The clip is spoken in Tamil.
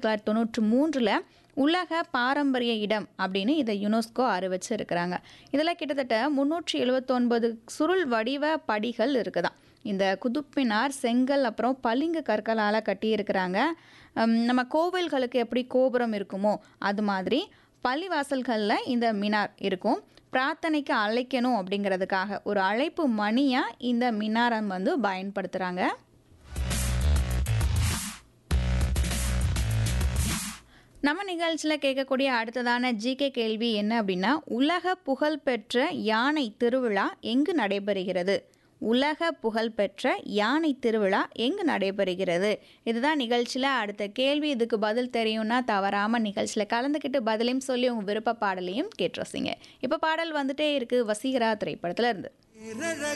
தொள்ளாயிரத்தி தொண்ணூற்றி மூன்றில் உலக பாரம்பரிய இடம் அப்படின்னு இதை யுனெஸ்கோ அறிவிச்சு இருக்கிறாங்க இதில் கிட்டத்தட்ட முந்நூற்றி எழுபத்தொன்பது சுருள் வடிவ படிகள் இருக்குதாம் இந்த குதுப்பினார் செங்கல் அப்புறம் பளிங்கு கற்களால் கட்டியிருக்கிறாங்க ஹம், நம்ம கோவில்களுக்கு எப்படி கோபுரம் இருக்குமோ அது மாதிரி பள்ளிவாசல்களில் இந்த மினார் இருக்கும் பிரார்த்தனைக்கு அழைக்கணும் அப்படிங்கிறதுக்காக ஒரு அழைப்பு மணியாக இந்த மினாரம் வந்து பயன்படுத்துகிறாங்க நம்ம நிகழ்ச்சியில் கேட்கக்கூடிய அடுத்ததான ஜிகே கேள்வி என்ன அப்படின்னா உலக புகழ்பெற்ற யானை திருவிழா எங்கு நடைபெறுகிறது உலக புகழ்பெற்ற யானை திருவிழா எங்கு நடைபெறுகிறது இதுதான் நிகழ்ச்சியில் அடுத்த கேள்வி இதுக்கு பதில் தெரியும்னா தவறாமல் நிகழ்ச்சியில் கலந்துக்கிட்டு பதிலையும் சொல்லி உங்கள் விருப்ப பாடலையும் கேட்டு ரசிங்க இப்போ பாடல் வந்துட்டே இருக்கு வசீகரா திரைப்படத்துல இருந்து